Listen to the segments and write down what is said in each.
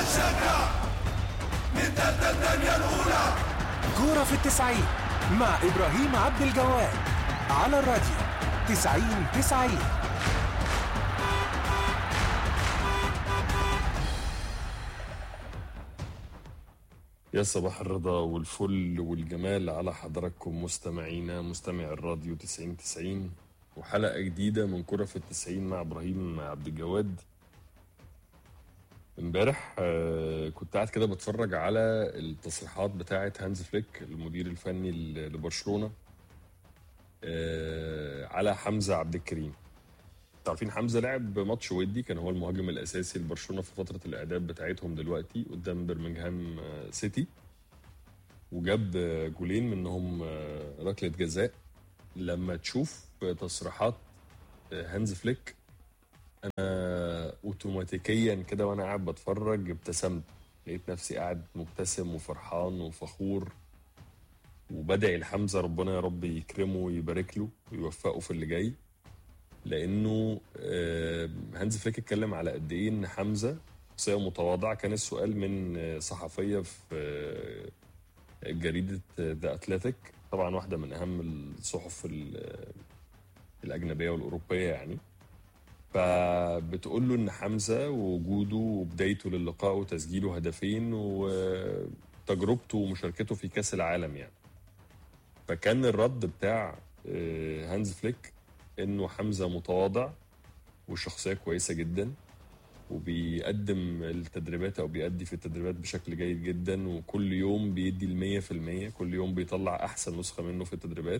هنشجع من تالتة الدنيا الأولى كورة في التسعين مع إبراهيم عبد الجواد على الراديو تسعين تسعين يا صباح الرضا والفل والجمال على حضراتكم مستمعينا مستمع الراديو 90 90 وحلقة جديدة من كرة في التسعين مع إبراهيم عبد الجواد امبارح آه، كنت قاعد كده بتفرج على التصريحات بتاعة هانز فليك المدير الفني ل- لبرشلونة آه، على حمزة عبد الكريم تعرفين حمزة لعب ماتش ودي كان هو المهاجم الأساسي لبرشلونة في فترة الإعداد بتاعتهم دلوقتي قدام برمنغهام آه، سيتي وجاب آه، جولين منهم آه، ركلة جزاء لما تشوف تصريحات آه، هانز فليك انا اوتوماتيكيا كده وانا قاعد بتفرج ابتسمت لقيت نفسي قاعد مبتسم وفرحان وفخور وبدعي لحمزه ربنا يا رب يكرمه ويبارك له ويوفقه في اللي جاي لانه آه، هانز فليك اتكلم على قد ايه ان حمزه شخصيه متواضعه كان السؤال من آه، صحفيه في آه، جريده ذا اتلتيك طبعا واحده من اهم الصحف ال- الاجنبيه والاوروبيه يعني فبتقول له ان حمزه ووجوده وبدايته للقاء وتسجيله هدفين وتجربته ومشاركته في كاس العالم يعني فكان الرد بتاع آه، هانز فليك انه حمزه متواضع وشخصيه كويسه جدا وبيقدم التدريبات او بيأدي في التدريبات بشكل جيد جدا وكل يوم بيدي المية في المية كل يوم بيطلع احسن نسخه منه في التدريبات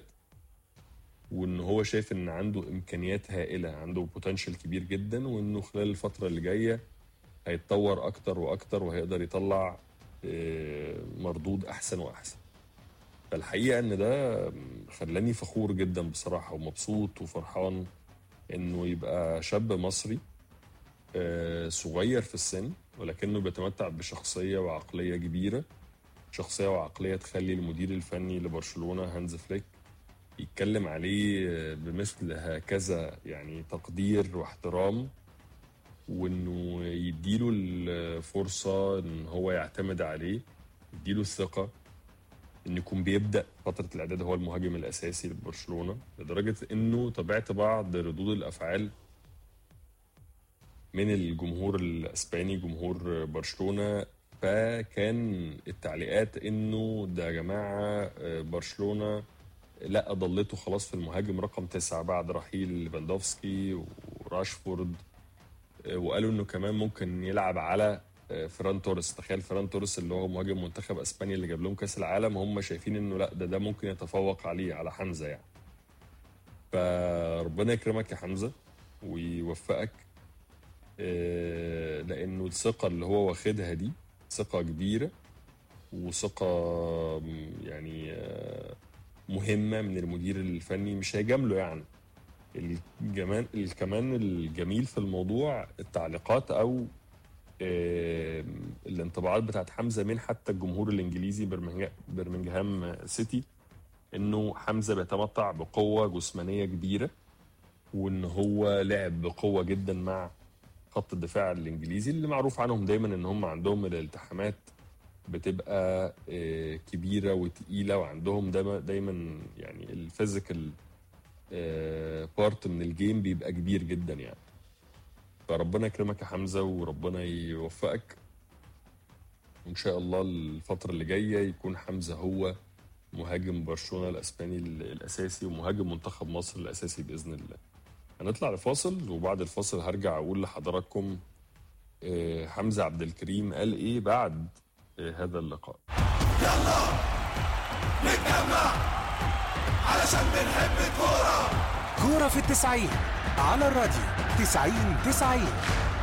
وان هو شايف ان عنده امكانيات هائله عنده بوتنشال كبير جدا وانه خلال الفتره اللي جايه هيتطور اكتر واكتر وهيقدر يطلع آه، مردود احسن واحسن فالحقيقه ان ده خلاني فخور جدا بصراحه ومبسوط وفرحان انه يبقى شاب مصري آه، صغير في السن ولكنه بيتمتع بشخصيه وعقليه كبيره شخصيه وعقليه تخلي المدير الفني لبرشلونه هانز فليك يتكلم عليه بمثل هكذا يعني تقدير واحترام وانه يديله الفرصه ان هو يعتمد عليه يديله الثقه ان يكون بيبدا فتره الاعداد هو المهاجم الاساسي لبرشلونه لدرجه انه تابعت بعض ردود الافعال من الجمهور الاسباني جمهور برشلونه فكان التعليقات انه ده يا جماعه برشلونه لا ضلته خلاص في المهاجم رقم تسعة بعد رحيل ليفاندوفسكي وراشفورد وقالوا انه كمان ممكن يلعب على فران توريس تخيل فران توريس اللي هو مهاجم منتخب اسبانيا اللي جاب لهم كاس العالم هم شايفين انه لا ده ده ممكن يتفوق عليه على حمزه يعني فربنا يكرمك يا حمزه ويوفقك آه، لانه الثقه اللي هو واخدها دي ثقه كبيره وثقه م، يعني آه، مهمه من المدير الفني مش هيجامله يعني الجمان كمان الجميل في الموضوع التعليقات او آه، الانطباعات بتاعت حمزه من حتى الجمهور الانجليزي برمنج- برمنجهام سيتي انه حمزه بيتمتع بقوه جسمانيه كبيره وان هو لعب بقوه جدا مع خط الدفاع الانجليزي اللي معروف عنهم دايما ان هم عندهم الالتحامات بتبقى آه، كبيره وتقيله وعندهم دايما دايما يعني الفيزيكال بارت من الجيم بيبقى كبير جدا يعني فربنا يكرمك يا حمزه وربنا يوفقك وان شاء الله الفتره اللي جايه يكون حمزه هو مهاجم برشلونه الاسباني الاساسي ومهاجم منتخب مصر الاساسي باذن الله هنطلع لفاصل وبعد الفاصل هرجع اقول لحضراتكم آه، حمزه عبد الكريم قال ايه بعد آه، هذا اللقاء يلا نتجمع علشان بنحب الكورة كورة في التسعين على الراديو تسعين تسعين